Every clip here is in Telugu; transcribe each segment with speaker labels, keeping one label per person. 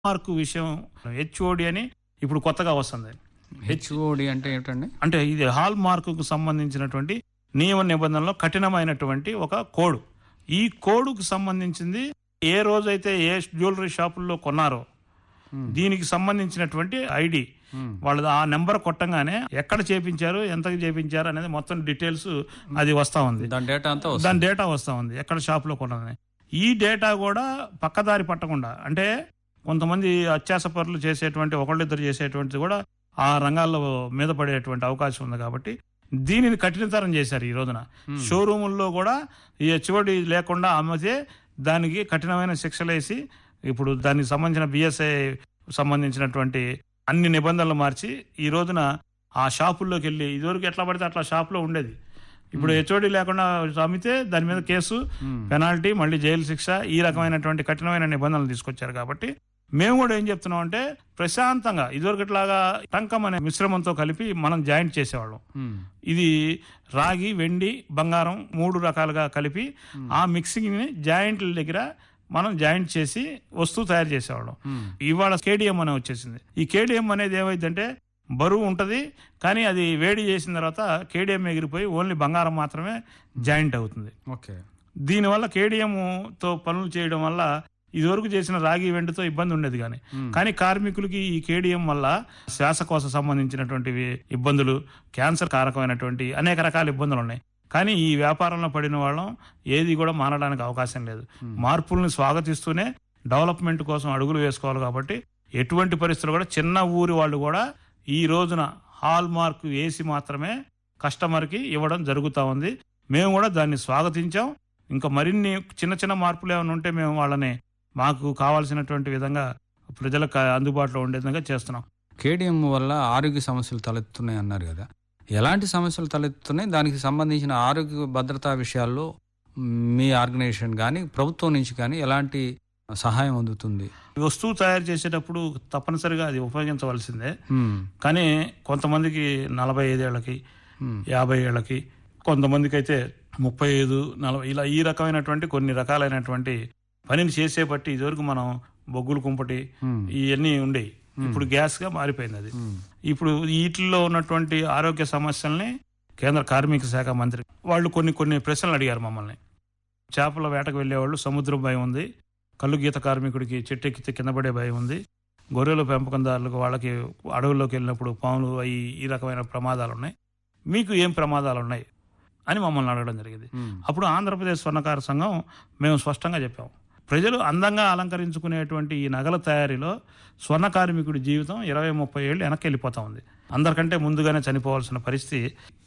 Speaker 1: మార్క్ విషయం హెచ్ఓడి అని ఇప్పుడు కొత్తగా వస్తుంది
Speaker 2: హెచ్ఓడి అంటే ఏంటండి
Speaker 1: అంటే ఇది హాల్ మార్కుకు సంబంధించినటువంటి నియమ నిబంధనలో కఠినమైనటువంటి ఒక కోడ్ ఈ కోడ్కు సంబంధించింది ఏ రోజైతే ఏ జ్యువెలరీ షాపుల్లో కొన్నారో దీనికి సంబంధించినటువంటి ఐడి
Speaker 2: Hmm.
Speaker 1: వాళ్ళది ఆ నెంబర్ కొట్టంగానే ఎక్కడ చేపించారు ఎంతకు చేపించారు అనేది మొత్తం డీటెయిల్స్ అది వస్తా ఉంది
Speaker 2: దాని డేటా అంతా వస్తుంది
Speaker 1: దాని డేటా వస్తా ఉంది ఎక్కడ షాప్లో కొన్నదని ఈ డేటా కూడా పక్కదారి పట్టకుండా అంటే కొంతమంది అత్యాసపరులు చేసేటువంటి ఒకళ్ళిద్దరు చేసేటువంటిది కూడా ఆ రంగాల్లో మీద పడేటువంటి అవకాశం ఉంది కాబట్టి దీనిని కఠినతరం చేశారు ఈ రోజున షోరూముల్లో కూడా ఈ హెచ్ఓడి లేకుండా అమ్మితే దానికి కఠినమైన శిక్షలు వేసి ఇప్పుడు దానికి సంబంధించిన బిఎస్ఐ సంబంధించినటువంటి అన్ని నిబంధనలు మార్చి ఈ రోజున ఆ షాపుల్లోకి వెళ్ళి ఇదివరకు ఎట్లా పడితే అట్లా షాపులో ఉండేది ఇప్పుడు హెచ్ఓడి లేకుండా అమ్మితే దాని మీద కేసు పెనాల్టీ మళ్ళీ జైలు శిక్ష ఈ రకమైనటువంటి కఠినమైన నిబంధనలు తీసుకొచ్చారు కాబట్టి మేము కూడా ఏం చెప్తున్నాం అంటే ప్రశాంతంగా ఇదివరకట్లాగా టంకం అనే మిశ్రమంతో కలిపి మనం జాయింట్ చేసేవాళ్ళం
Speaker 2: Hmm.
Speaker 1: ఇది రాగి వెండి బంగారం మూడు రకాలుగా కలిపి ఆ మిక్సింగ్ ని జాయింట్ల దగ్గర మనం జాయింట్ చేసి వస్తువు తయారు చేసేవాళ్ళం
Speaker 2: Hmm.
Speaker 1: ఇవాళ కేడిఎం అనే వచ్చేసింది ఈ కేడిఎం అనేది ఏమైందంటే బరువు ఉంటది కానీ అది వేడి చేసిన తర్వాత కేడిఎం ఎగిరిపోయి ఓన్లీ బంగారం మాత్రమే జాయింట్ అవుతుంది
Speaker 2: ఓకే
Speaker 1: దీనివల్ల కేడిఎం తో పనులు చేయడం వల్ల ఇదివరకు చేసిన రాగి వెండితో ఇబ్బంది ఉండేది కానీ కానీ కార్మికులకి ఈ కేడిఎం వల్ల శ్వాసకోశ సంబంధించినటువంటి ఇబ్బందులు క్యాన్సర్ కారకమైనటువంటి అనేక రకాల ఇబ్బందులు ఉన్నాయి కానీ ఈ వ్యాపారంలో పడిన వాళ్ళం ఏది కూడా మారడానికి అవకాశం లేదు మార్పుల్ని స్వాగతిస్తూనే డెవలప్మెంట్ కోసం అడుగులు వేసుకోవాలి కాబట్టి ఎటువంటి పరిస్థితులు కూడా చిన్న ఊరి వాళ్ళు కూడా ఈ రోజున హాల్ మార్క్ వేసి మాత్రమే కస్టమర్కి ఇవ్వడం జరుగుతూ ఉంది మేము కూడా దాన్ని స్వాగతించాం ఇంకా మరిన్ని చిన్న చిన్న మార్పులు ఏమైనా ఉంటే మేము వాళ్ళని మాకు కావాల్సినటువంటి విధంగా ప్రజలకు అందుబాటులో ఉండే విధంగా చేస్తున్నాం
Speaker 2: కేడిఎం వల్ల ఆరోగ్య సమస్యలు తలెత్తున్నాయి అన్నారు కదా ఎలాంటి సమస్యలు తలెత్తున్నాయి దానికి సంబంధించిన ఆరోగ్య భద్రతా విషయాల్లో మీ ఆర్గనైజేషన్ కానీ ప్రభుత్వం నుంచి కానీ ఎలాంటి సహాయం అందుతుంది
Speaker 1: ఈ వస్తువు తయారు చేసేటప్పుడు తప్పనిసరిగా అది ఉపయోగించవలసిందే
Speaker 2: Hmm.
Speaker 1: కానీ కొంతమందికి నలభై ఐదేళ్లకి
Speaker 2: Hmm.
Speaker 1: యాభై ఏళ్ళకి కొంతమందికి అయితే ముప్పై ఐదు నలభై ఇలా ఈ రకమైనటువంటి కొన్ని రకాలైనటువంటి పనిని చేసే బట్టి ఇదివరకు మనం బొగ్గులు కుంపటి
Speaker 2: Hmm.
Speaker 1: ఇవన్నీ ఉండేవి ఇప్పుడు గ్యాస్ గా మారిపోయింది అది
Speaker 2: Hmm.
Speaker 1: ఇప్పుడు వీటిల్లో ఉన్నటువంటి ఆరోగ్య సమస్యల్ని కేంద్ర కార్మిక శాఖ మంత్రి వాళ్ళు కొన్ని కొన్ని ప్రశ్నలు అడిగారు మమ్మల్ని చేపల వేటకు వెళ్ళేవాళ్ళు సముద్రం భయం ఉంది కళ్ళు గీత కార్మికుడికి చెట్టు ఎక్కితే కింద పడే భయం ఉంది గొర్రెల పెంపకందారులకు వాళ్ళకి అడవుల్లోకి వెళ్ళినప్పుడు పాములు అవి ఈ రకమైన ప్రమాదాలు ఉన్నాయి మీకు ఏం ప్రమాదాలు ఉన్నాయి అని మమ్మల్ని అడగడం జరిగింది
Speaker 2: Hmm.
Speaker 1: అప్పుడు ఆంధ్రప్రదేశ్ స్వర్ణకార సంఘం మేము స్పష్టంగా చెప్పాం ప్రజలు అందంగా అలంకరించుకునేటువంటి ఈ నగల తయారీలో స్వర్ణ కార్మికుడి జీవితం ఇరవై ముప్పై ఏళ్ళు వెనక్కి వెళ్ళిపోతా ఉంది అందరికంటే ముందుగానే చనిపోవాల్సిన పరిస్థితి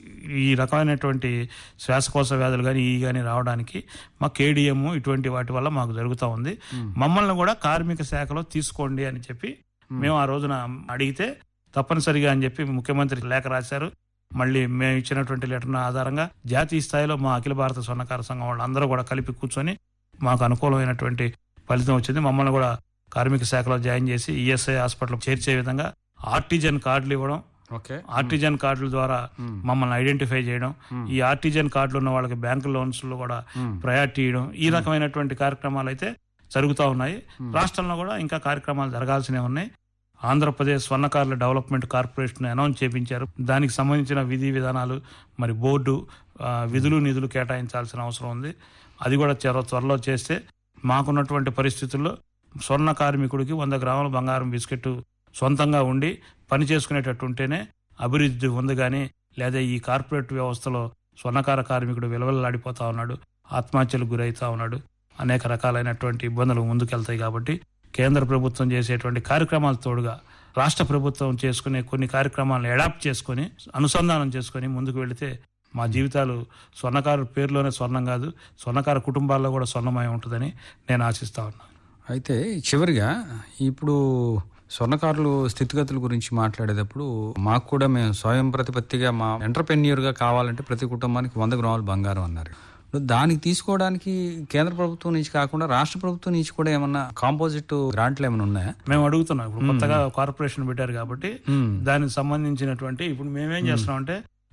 Speaker 1: ఈ రకమైనటువంటి శ్వాసకోశ వ్యాధులు కానీ ఈ కానీ రావడానికి మా కేడిఎం ఇటువంటి వాటి వల్ల మాకు జరుగుతూ ఉంది మమ్మల్ని కూడా కార్మిక శాఖలో తీసుకోండి అని చెప్పి మేము ఆ రోజున అడిగితే తప్పనిసరిగా అని చెప్పి ముఖ్యమంత్రి లేఖ రాశారు మళ్ళీ మేము ఇచ్చినటువంటి లెటర్ ఆధారంగా జాతీయ స్థాయిలో మా అఖిల భారత స్వర్ణకార సంఘం వాళ్ళు అందరూ కూడా కలిపి కూర్చొని మాకు అనుకూలమైనటువంటి ఫలితం వచ్చింది మమ్మల్ని కూడా కార్మిక శాఖలో జాయిన్ చేసి ఈఎస్ఐ హాస్పిటల్ చేర్చే విధంగా ఆర్టిజన్ కార్డులు ఇవ్వడం
Speaker 2: ఓకే
Speaker 1: ఆర్టిజన్ కార్డుల ద్వారా
Speaker 2: Hmm.
Speaker 1: మమ్మల్ని ఐడెంటిఫై చేయడం
Speaker 2: Hmm.
Speaker 1: ఈ ఆర్టిజన్ కార్డులు ఉన్న వాళ్ళకి బ్యాంకు లోన్స్ లో కూడా
Speaker 2: Hmm.
Speaker 1: ప్రయారిటీ ఇవ్వడం ఈ రకమైనటువంటి కార్యక్రమాలు అయితే జరుగుతూ ఉన్నాయి రాష్ట్రంలో కూడా ఇంకా కార్యక్రమాలు జరగాల్సినవి ఉన్నాయి ఆంధ్రప్రదేశ్ స్వర్ణకారుల డెవలప్మెంట్ కార్పొరేషన్ అనౌన్స్ చేపించారు దానికి సంబంధించిన విధి విధానాలు మరి బోర్డు ఆ, విధులు నిధులు కేటాయించాల్సిన అవసరం ఉంది అది కూడా త్వర త్వరలో చేస్తే మాకున్నటువంటి పరిస్థితుల్లో స్వర్ణ కార్మికుడికి వంద గ్రాముల బంగారం బిస్కెట్ సొంతంగా ఉండి పని చేసుకునేటట్టు ఉంటేనే అభివృద్ధి ఉంది కానీ లేదా ఈ కార్పొరేట్ వ్యవస్థలో స్వర్ణకార కార్మికుడు విలవెల్లాడిపోతా ఉన్నాడు ఆత్మహత్యలకు గురవుతా ఉన్నాడు అనేక రకాలైనటువంటి ఇబ్బందులు ముందుకెళ్తాయి కాబట్టి కేంద్ర ప్రభుత్వం చేసేటువంటి కార్యక్రమాల తోడుగా రాష్ట్ర ప్రభుత్వం చేసుకునే కొన్ని కార్యక్రమాలను అడాప్ట్ చేసుకొని అనుసంధానం చేసుకొని ముందుకు వెళితే మా జీవితాలు స్వర్ణకారు పేరులోనే స్వర్ణం కాదు స్వర్ణకార కుటుంబాల్లో కూడా స్వర్ణమై ఉంటుందని నేను ఆశిస్తా ఉన్నాను
Speaker 2: అయితే చివరిగా ఇప్పుడు స్వర్ణకారులు స్థితిగతుల గురించి మాట్లాడేటప్పుడు మాకు కూడా మేము స్వయం ప్రతిపత్తిగా మా ఎంటర్ప్రెన్యూర్గా కావాలంటే ప్రతి కుటుంబానికి వంద గ్రాములు బంగారం అన్నారు ఇప్పుడు దానికి తీసుకోవడానికి కేంద్ర ప్రభుత్వం నుంచి కాకుండా రాష్ట్ర ప్రభుత్వం నుంచి కూడా ఏమన్నా కాంపోజిట్ గ్రాంట్లు ఏమైనా ఉన్నాయా
Speaker 1: మేము అడుగుతున్నాం ఇప్పుడు కొత్తగా కార్పొరేషన్ పెట్టారు కాబట్టి
Speaker 2: మ్మ్.
Speaker 1: దానికి సంబంధించినటువంటి ఇప్పుడు మేమేం చేస్తున్నాం అంటే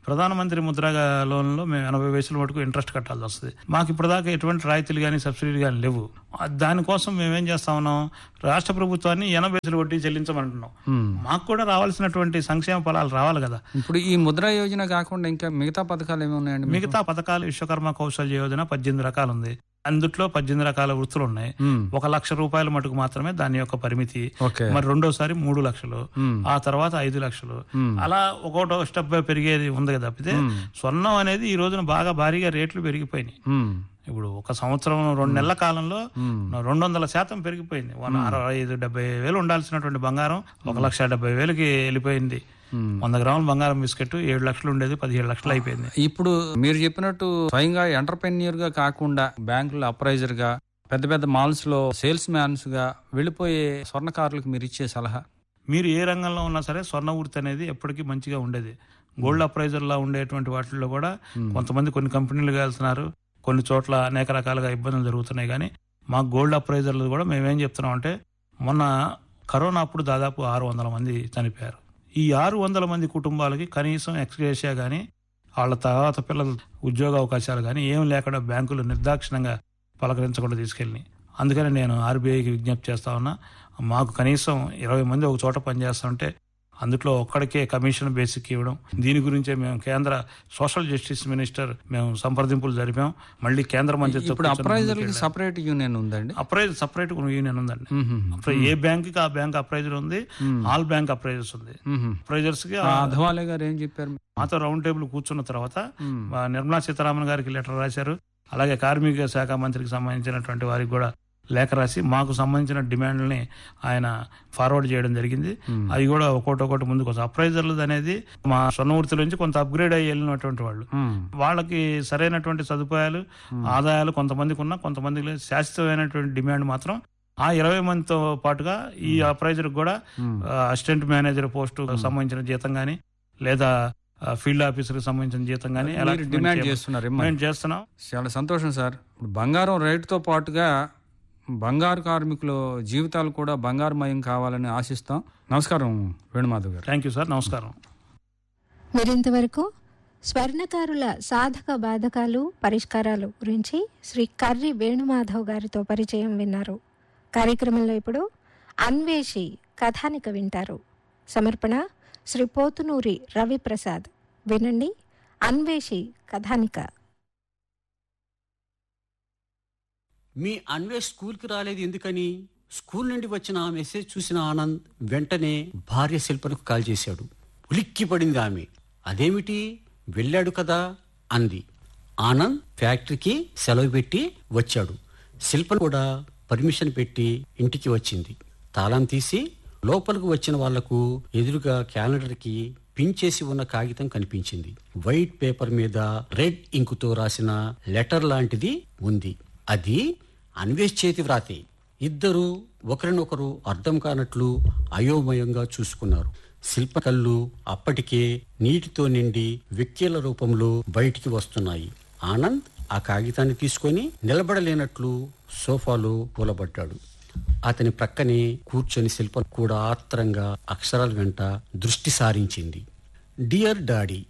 Speaker 1: ప్రధానమంత్రి ముద్రా లోన్లో మేము ఎనభై వయసుల మటుకు ఇంట్రెస్ట్ కట్టాల్సి వస్తుంది మాకు ఇప్పటిదాకా ఎటువంటి రాయితీలు కానీ సబ్సిడీలు కానీ లేవు ఆ దానికోసం మేమేం చేస్తా ఉన్నాం రాష్ట్ర ప్రభుత్వాన్ని ఎనభై వయసులు వడ్డీ చెల్లించమంటున్నాం మాకు కూడా రావాల్సినటువంటి సంక్షేమ ఫలాలు రావాలి కదా
Speaker 2: ఇప్పుడు ఈ ముద్రా యోజన కాకుండా ఇంకా మిగతా పథకాలు ఏమి ఉన్నాయండి మీకు?
Speaker 1: మిగతా పథకాలు విశ్వకర్మ కౌశల్య యోజన పద్దెనిమిది రకాలు ఉంది అందుట్లో పద్దెనిమిది రకాల వృత్తులు ఉన్నాయి
Speaker 2: మ్మ్.
Speaker 1: ఒక లక్ష రూపాయల మటుకు మాత్రమే దాని యొక్క పరిమితి
Speaker 2: ఓకే
Speaker 1: మరి రెండోసారి మూడు లక్షలు
Speaker 2: మ్మ్.
Speaker 1: ఆ తర్వాత ఐదు లక్షలు
Speaker 2: మ్మ్.
Speaker 1: అలా ఒక్కొక్కటో స్టెప్ పెరిగేది ఉంది కదా తప్పితే స్వర్ణం అనేది ఈ రోజున బాగా భారీగా రేట్లు పెరిగిపోయినాయి
Speaker 2: మ్మ్.
Speaker 1: ఇప్పుడు ఒక సంవత్సరం రెండు నెలల కాలంలో
Speaker 2: మ్మ్.
Speaker 1: రెండు వందల శాతం పెరిగిపోయింది వన్ అరవై ఐదు డెబ్బై వేలు ఉండాల్సినటువంటి బంగారం ఒక లక్ష డెబ్బై వేలకి వెళ్ళిపోయింది
Speaker 2: మ్మ్.
Speaker 1: వంద గ్రాముల బంగారం బిస్కెట్ ఏడు లక్షలు ఉండేది పదిహేడు లక్షలు అయిపోయింది
Speaker 2: ఇప్పుడు మీరు చెప్పినట్టు స్వయంగా ఎంటర్ప్రెన్యూర్ గా కాకుండా బ్యాంకులో అప్రైజర్ గా పెద్ద పెద్ద మాల్స్ లో సేల్స్ మ్యాన్స్ గా వెళ్ళిపోయే స్వర్ణకారులకు మీరు ఇచ్చే సలహా
Speaker 1: మీరు ఏ రంగంలో ఉన్నా సరే స్వర్ణ వృత్తి అనేది ఎప్పటికీ మంచిగా ఉండేది గోల్డ్ అప్రైజర్ లా ఉండేటువంటి వాటిల్లో కూడా కొంతమంది కొన్ని కంపెనీలు వెళ్తున్నారు కొన్ని చోట్ల అనేక రకాలుగా ఇబ్బందులు జరుగుతున్నాయి కానీ మా గోల్డ్ అప్రైజర్లు కూడా మేమేం చెప్తున్నాం అంటే మొన్న కరోనా అప్పుడు దాదాపు ఆరు వందల మంది చనిపోయారు ఈ ఆరు వందల మంది కుటుంబాలకి కనీసం ఎక్స్గ్రేషియా కానీ వాళ్ళ తర్వాత పిల్లల ఉద్యోగ అవకాశాలు కానీ ఏం లేకుండా బ్యాంకులు నిర్దాక్షిణంగా పలకరించకుండా తీసుకెళ్ళి అందుకని నేను ఆర్బీఐకి విజ్ఞప్తి చేస్తా ఉన్నా మాకు కనీసం ఇరవై మంది ఒక చోట పనిచేస్తుంటే అందులో ఒక్కడికే కమిషన్ బేసిక్ ఇవ్వడం దీని గురించే మేము కేంద్ర సోషల్ జస్టిస్ మినిస్టర్ మేము సంప్రదింపులు జరిపాం మళ్ళీ కేంద్ర మంత్రిత్వ
Speaker 2: ఇప్పుడు అప్రైజర్ కి సపరేట్ యూనియన్ ఉందండి
Speaker 1: అప్రైజ్ సపరేట్ యూనియన్ ఉందండి
Speaker 2: మ్మ్.
Speaker 1: అప్రై- ఏ బ్యాంక్ కి ఆ బ్యాంక్ అప్రైజర్ ఉంది ఆల్ బ్యాంక్ అప్రైజర్స్ ఉంది
Speaker 2: మ్మ్.
Speaker 1: అప్రైజర్స్ కి
Speaker 2: ఆ అధవాలే గారు ఏం చెప్పారు
Speaker 1: మాతో రౌండ్ టేబుల్ కూర్చున్న తర్వాత
Speaker 2: మ్మ్.
Speaker 1: ఆ, నిర్మలా సీతారామన్ గారికి లెటర్ రాశారు అలాగే కార్మిక శాఖ మంత్రికి సంబంధించినటువంటి వారికి కూడా లేఖ రాసి మాకు సంబంధించిన డిమాండ్లని ఆయన ఫార్వర్డ్ చేయడం జరిగింది
Speaker 2: మ్మ్.
Speaker 1: అవి కూడా ఒక్కోటి ఒకటి ముందుకు వస్తాయి అప్రైజర్లు అనేది మా స్వర్ణమూర్తి నుంచి కొంత అప్గ్రేడ్ అయ్యి వెళ్ళినటువంటి వాళ్ళు
Speaker 2: మ్మ్.
Speaker 1: వాళ్ళకి సరైనటువంటి సదుపాయాలు ఆదాయాలు కొంతమందికి ఉన్నా కొంతమందికి లేదు. శాశ్వతమైనటువంటి డిమాండ్ మాత్రం ఆ ఇరవై మందితో పాటుగా ఈ అప్రైజర్ కూడా
Speaker 2: మ్మ్.
Speaker 1: అసిస్టెంట్ మేనేజర్ పోస్టు సంబంధించిన జీతం గానీ లేదా ఫీల్డ్ ఆఫీసర్ కి సంబంధించిన జీతం గానీ
Speaker 2: మీరు
Speaker 1: అలాట్మెంట్
Speaker 2: డిమాండ్
Speaker 1: చేయమని
Speaker 2: చేస్తున్నారు ఏమ్మా?
Speaker 1: మేము చేస్తున్నాం
Speaker 2: చాలా సంతోషం సార్ ఇప్పుడు బంగారం రేటుతో పాటుగా బంగారు కార్మికుల జీవితాలు కూడా బంగారుమయం కావాలని ఆశిస్తాం నమస్కారం వేణుమాధవ్ గారు
Speaker 1: థ్యాంక్ యూ సార్ నమస్కారం
Speaker 3: మరింతవరకు స్వర్ణకారుల సాధక బాధకాలు పరిష్కారాలు గురించి శ్రీ కర్రి వేణుమాధవ్ గారితో పరిచయం విన్నారు కార్యక్రమంలో ఇప్పుడు అన్వేషి కథానిక వింటారు సమర్పణ శ్రీ పోతునూరి రవిప్రసాద్ వినండి అన్వేషి కథానిక
Speaker 4: మీ అన్వేష్ స్కూల్కి రాలేదు ఎందుకని స్కూల్ నుండి వచ్చిన ఆ మెసేజ్ చూసిన ఆనంద్ వెంటనే భార్య శిల్పనకు కాల్ చేశాడు ఉలిక్కి పడింది ఆమె అదేమిటి వెళ్ళాడు కదా అంది ఆనంద్ ఫ్యాక్టరీకి సెలవు పెట్టి వచ్చాడు శిల్ప కూడా పర్మిషన్ పెట్టి ఇంటికి వచ్చింది తాళం తీసి లోపలికి వచ్చిన వాళ్లకు ఎదురుగా క్యాలెండర్కి పిన్ చేసి ఉన్న కాగితం కనిపించింది వైట్ పేపర్ మీద రెడ్ ఇంకుతో రాసిన లెటర్ లాంటిది ఉంది అది అన్వేష్ చేతి వ్రాతే ఇద్దరు ఒకరినొకరు అర్థం కానట్లు అయోమయంగా చూసుకున్నారు శిల్ప కళ్ళు అప్పటికే నీటితో నిండి వెక్కేల రూపంలో బయటికి వస్తున్నాయి ఆనంద్ ఆ కాగితాన్ని తీసుకొని నిలబడలేనట్లు సోఫాలో కూలబడ్డాడు అతని ప్రక్కనే కూర్చొని శిల్ప కూడా ఆత్రంగా అక్షరాల వెంట దృష్టి సారించింది డియర్ డాడీ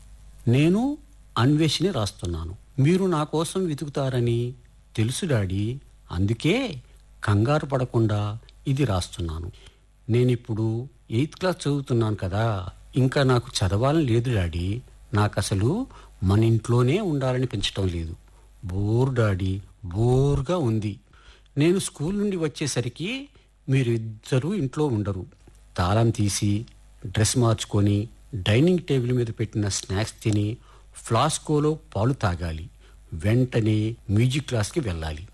Speaker 4: నేను అన్వేషిని రాస్తున్నాను మీరు నా కోసం వెతుకుతారని తెలుసు డాడీ అందుకే కంగారు పడకుండా ఇది రాస్తున్నాను నేనిప్పుడు ఎయిత్ క్లాస్ చదువుతున్నాను కదా ఇంకా నాకు చదవాలని లేదు డాడీ నాకు అసలు మన ఇంట్లోనే ఉండాలని పెంచటం లేదు బోర్ డాడీ బోర్గా ఉంది నేను స్కూల్ నుండి వచ్చేసరికి మీరు ఇద్దరూ ఇంట్లో ఉండరు తాళం తీసి డ్రెస్ మార్చుకొని డైనింగ్ టేబుల్ మీద పెట్టిన స్నాక్స్ తిని ఫ్లాస్కోలో పాలు తాగాలి వెంటనే మ్యూజిక్ క్లాస్కి వెళ్ళాలి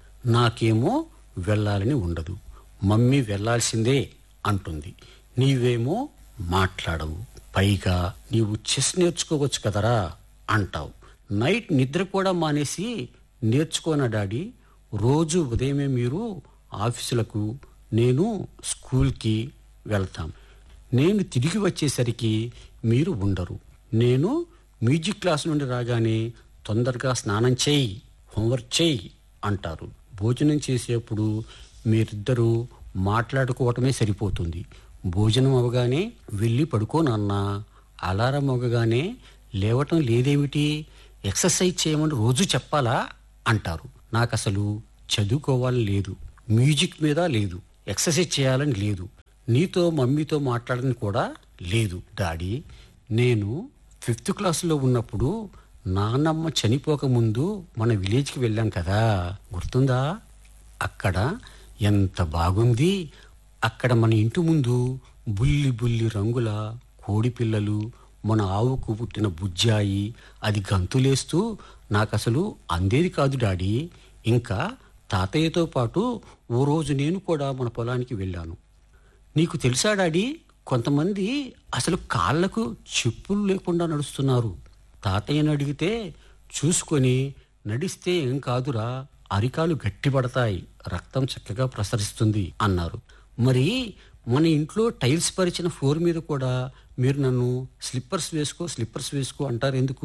Speaker 4: నాకేమో వెళ్ళాలని ఉండదు మమ్మీ వెళ్ళాల్సిందే అంటుంది నీవేమో మాట్లాడవు పైగా నీవు చెస్ నేర్చుకోవచ్చు కదరా అంటావు నైట్ నిద్ర కూడా మానేసి నేర్చుకోనా డాడీ రోజు ఉదయమే మీరు ఆఫీసులకు నేను స్కూల్కి వెళ్తాం నేను తిరిగి వచ్చేసరికి మీరు ఉండరు నేను మ్యూజిక్ క్లాస్ నుండి రాగానే తొందరగా స్నానం చేయి హోంవర్క్ చేయి అంటారు భోజనం చేసేప్పుడు మీరిద్దరూ మాట్లాడుకోవటమే సరిపోతుంది భోజనం అవగానే వెళ్ళి పడుకో నాన్న అలారం అవగానే లేవటం లేదేమిటి ఎక్సర్సైజ్ చేయమని రోజు చెప్పాలా అంటారు నాకు అసలు చదువుకోవాలని లేదు మ్యూజిక్ మీద లేదు ఎక్సర్సైజ్ చేయాలని లేదు నీతో మమ్మీతో మాట్లాడని కూడా లేదు డాడీ నేను ఫిఫ్త్ క్లాస్లో ఉన్నప్పుడు నాన్నమ్మ చనిపోక ముందు మన విలేజ్కి వెళ్ళాం కదా గుర్తుందా అక్కడ ఎంత బాగుంది అక్కడ మన ఇంటి ముందు బుల్లి బుల్లి రంగుల కోడి పిల్లలు మన ఆవుకు పుట్టిన బుజ్జాయి అది గంతులేస్తూ నాకు అసలు అందేది కాదు డాడీ ఇంకా తాతయ్యతో పాటు ఓ రోజు నేను కూడా మన పొలానికి వెళ్ళాను నీకు తెలుసా డాడీ కొంతమంది అసలు కాళ్ళకు చెప్పులు లేకుండా నడుస్తున్నారు తాతయ్యని అడిగితే చూసుకొని నడిస్తే ఏం కాదురా అరికాలు గట్టిపడతాయి రక్తం చక్కగా ప్రసరిస్తుంది అన్నారు మరి మన ఇంట్లో టైల్స్ పరిచిన ఫ్లోర్ మీద కూడా మీరు నన్ను స్లిప్పర్స్ వేసుకో స్లిప్పర్స్ వేసుకో అంటారు ఎందుకు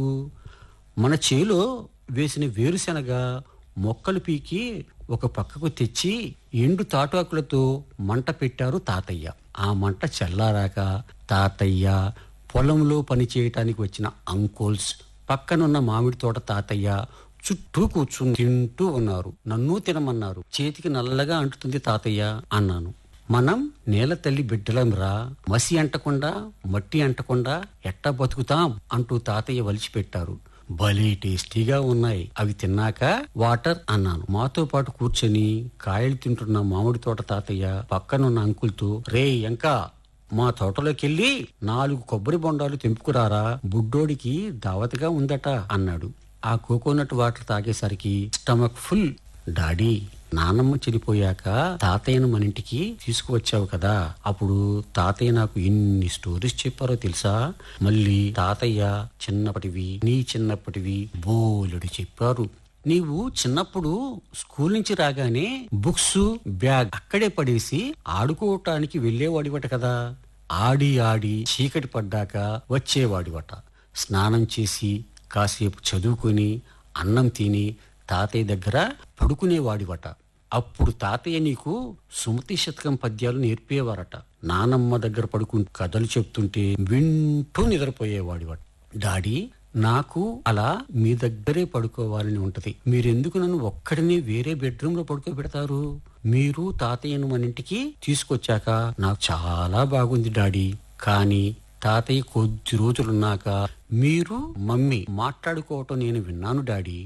Speaker 4: మన చేలో వేసిన వేరుశనగ మొక్కలు పీకి ఒక పక్కకు తెచ్చి ఎండు తాటాకులతో మంట పెట్టారు తాతయ్య ఆ మంట చల్లారాక తాతయ్య పొలంలో పని చేయటానికి వచ్చిన అంకుల్స్ పక్కనున్న మామిడి తోట తాతయ్య చుట్టూ కూర్చుని తింటూ ఉన్నారు నన్ను తినమన్నారు చేతికి నల్లగా అంటుతుంది తాతయ్య అన్నాను మనం నేల తల్లి బిడ్డలంరా మసి అంటకుండా మట్టి అంటకుండా ఎట్టా బతుకుతాం అంటూ తాతయ్య వలిచిపెట్టారు భలే టేస్టీగా ఉన్నాయి అవి తిన్నాక వాటర్ అన్నాను మాతో పాటు కూర్చొని కాయలు తింటున్న మామిడి తోట తాతయ్య పక్కనున్న అంకుల్తో రే ఇంకా మా తోటలోకెళ్ళి నాలుగు కొబ్బరి బొండాలు తెంపుకురారా బుడ్డోడికి దావతగా ఉందట అన్నాడు ఆ కోకోనట్ వాటర్ తాగేసరికి స్టమక్ ఫుల్ డాడీ నానమ్మ చనిపోయాక తాతయ్యను మన ఇంటికి తీసుకువచ్చావు కదా అప్పుడు తాతయ్య నాకు ఎన్ని స్టోరీస్ చెప్పారో తెలుసా మళ్ళీ తాతయ్య చిన్నప్పటివి నీ చిన్నప్పటివి బోలెడు చెప్పారు నీవు చిన్నప్పుడు స్కూల్ నుంచి రాగానే బుక్స్ బ్యాగ్ అక్కడే పడేసి ఆడుకోవటానికి వెళ్ళేవాడివట కదా ఆడి ఆడి చీకటి పడ్డాక వచ్చేవాడివట స్నానం చేసి కాసేపు చదువుకొని అన్నం తిని తాతయ్య దగ్గర పడుకునేవాడివట అప్పుడు తాతయ్య నీకు సుమతి శతకం పద్యాలు నేర్పేవారట నానమ్మ దగ్గర పడుకుని కథలు చెప్తుంటే వింటూ నిద్రపోయేవాడివట డాడీ నాకు అలా మీ దగ్గరే పడుకోవాలని ఉంటది మీరెందుకు నన్ను ఒక్కడిని వేరే బెడ్రూమ్ లో పడుకోబెడతారు మీరు తాతయ్యను మన ఇంటికి తీసుకొచ్చాక నాకు చాలా బాగుంది డాడీ కానీ తాతయ్య కొద్ది రోజులున్నాక మీరు మమ్మీ మాట్లాడుకోవటం నేను విన్నాను డాడీ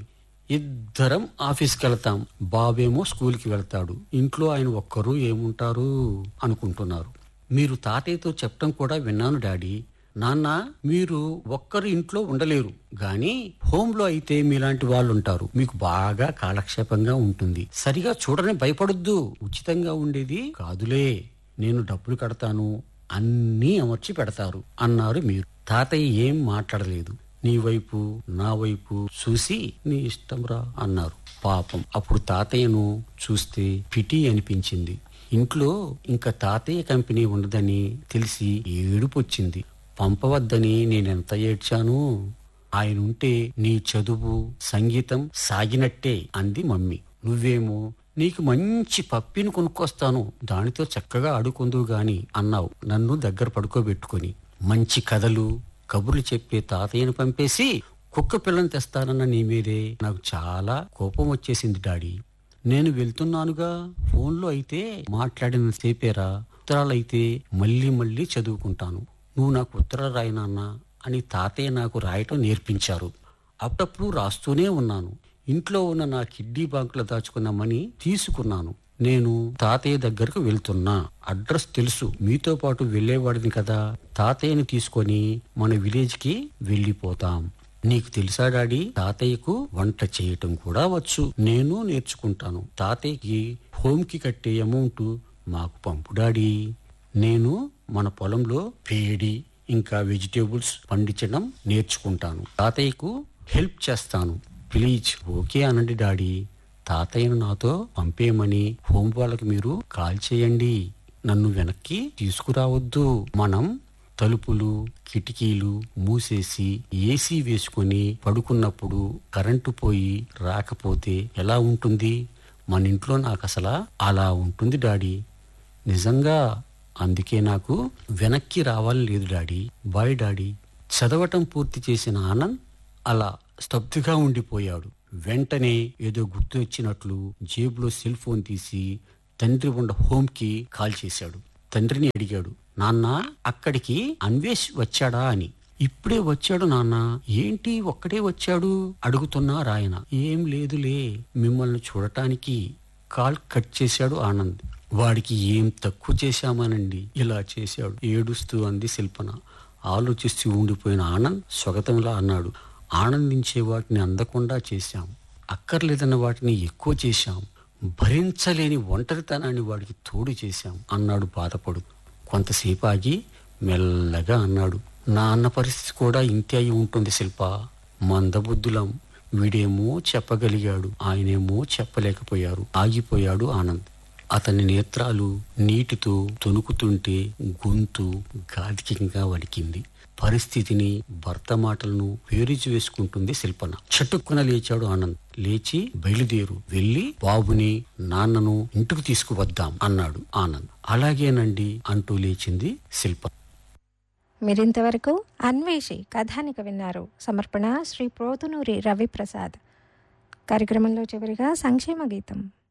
Speaker 4: ఇద్దరం ఆఫీస్కి వెళ్తాం బాబేమో స్కూల్కి వెళ్తాడు ఇంట్లో ఆయన ఒక్కరు ఏముంటారు అనుకుంటున్నారు మీరు తాతయ్యతో చెప్పడం కూడా విన్నాను డాడీ నాన్న మీరు ఒక్కరు ఇంట్లో ఉండలేరు గాని హోమ్ లో అయితే మీలాంటి వాళ్ళు ఉంటారు మీకు బాగా కాలక్షేపంగా ఉంటుంది సరిగా చూడని భయపడొద్దు ఉచితంగా ఉండేది కాదులే నేను డబ్బులు కడతాను అన్నీ అమర్చి పెడతారు అన్నారు మీరు తాతయ్య ఏం మాట్లాడలేదు నీ వైపు నా వైపు చూసి నీ ఇష్టంరా అన్నారు పాపం అప్పుడు తాతయ్యను చూస్తే పిటి అనిపించింది ఇంట్లో ఇంకా తాతయ్య కంపెనీ ఉండదని తెలిసి ఏడుపు వచ్చింది పంపవద్దని నేనెంత ఏడ్చాను ఆయన ఉంటే నీ చదువు సంగీతం సాగినట్టే అంది మమ్మీ నువ్వేమో నీకు మంచి పప్పిని కొనుక్కొస్తాను దానితో చక్కగా ఆడుకుందువు గాని అన్నావు నన్ను దగ్గర పడుకోబెట్టుకొని మంచి కథలు కబుర్లు చెప్పే తాతయ్యను పంపేసి కుక్క పిల్లని తెస్తానన్న నీ మీదే నాకు చాలా కోపం వచ్చేసింది డాడీ నేను వెళ్తున్నానుగా ఫోన్లో అయితే మాట్లాడిన సేపేరా ఉత్తరాలైతే మళ్ళీ మళ్ళీ చదువుకుంటాను నువ్వు నాకు ఉత్తరాలు రాయి నాన్న అని తాతయ్య నాకు రాయటం నేర్పించారు అప్పుడప్పుడు రాస్తూనే ఉన్నాను ఇంట్లో ఉన్న నా కిడ్నీ బ్యాంకులో దాచుకున్న మనీ తీసుకున్నాను నేను తాతయ్య దగ్గరకు వెళ్తున్నా అడ్రస్ తెలుసు మీతో పాటు వెళ్ళేవాడిని కదా తాతయ్యని తీసుకొని మన విలేజ్ కి వెళ్ళిపోతాం నీకు తెలుసా డాడీ తాతయ్యకు వంట చేయటం కూడా వచ్చు నేను నేర్చుకుంటాను తాతయ్యకి హోమ్ కి కట్టే అమౌంట్ మాకు పంపు డాడీ నేను మన పొలంలో పేడి ఇంకా వెజిటేబుల్స్ పండించడం నేర్చుకుంటాను తాతయ్యకు హెల్ప్ చేస్తాను ప్లీజ్ ఓకే అనండి డాడీ తాతయ్యను నాతో పంపేయమని హోం వాళ్ళకి మీరు కాల్ చేయండి నన్ను వెనక్కి తీసుకురావద్దు మనం తలుపులు కిటికీలు మూసేసి ఏసీ వేసుకొని పడుకున్నప్పుడు కరెంటు పోయి రాకపోతే ఎలా ఉంటుంది మన ఇంట్లో నాకు అసలు అలా ఉంటుంది డాడీ నిజంగా అందుకే నాకు వెనక్కి రావాలి లేదు డాడీ బాయ్ డాడీ చదవటం పూర్తి చేసిన ఆనంద్ అలా స్తబ్దుగా ఉండిపోయాడు వెంటనే ఏదో గుర్తు వచ్చినట్లు జేబులో సెల్ ఫోన్ తీసి తండ్రి ఉన్న హోమ్ కి కాల్ చేశాడు తండ్రిని అడిగాడు నాన్న అక్కడికి అన్వేష్ వచ్చాడా అని ఇప్పుడే వచ్చాడు నాన్న ఏంటి ఒక్కడే వచ్చాడు అడుగుతున్నారాయన ఏం లేదులే మిమ్మల్ని చూడటానికి కాల్ కట్ చేశాడు ఆనంద్ వాడికి ఏం తక్కువ చేశామానండి ఇలా చేశాడు ఏడుస్తూ అంది శిల్పన ఆలోచిస్తూ ఉండిపోయిన ఆనంద్ స్వగతంలా అన్నాడు ఆనందించే వాటిని అందకుండా చేశాం అక్కర్లేదన్న వాటిని ఎక్కువ చేశాం భరించలేని ఒంటరితనాన్ని వాడికి తోడు చేశాం అన్నాడు బాధపడు కొంతసేపు ఆగి మెల్లగా అన్నాడు నా అన్న పరిస్థితి కూడా ఇంతే అయి ఉంటుంది శిల్ప మందబుద్ధులం వీడేమో చెప్పగలిగాడు ఆయనేమో చెప్పలేకపోయారు ఆగిపోయాడు ఆనంద్ అతని నేత్రాలు నీటితో తొణుకుతుంటే గొంతు గాధికంగా వణికింది పరిస్థితిని భర్త మాటలను పేరుచి వేసుకుంటుంది శిల్పన చటుక్కున లేచాడు ఆనంద్ లేచి బయలుదేరు వెళ్లి బాబుని నాన్నను ఇంటికి తీసుకువద్దాం అన్నాడు ఆనంద్ అలాగేనండి అంటూ లేచింది శిల్ప
Speaker 3: మీరింతవరకు అన్వేషి కథానిక విన్నారు సమర్పణ శ్రీ ప్రోతునూరి రవిప్రసాద్ కార్యక్రమంలో చివరిగా సంక్షేమ గీతం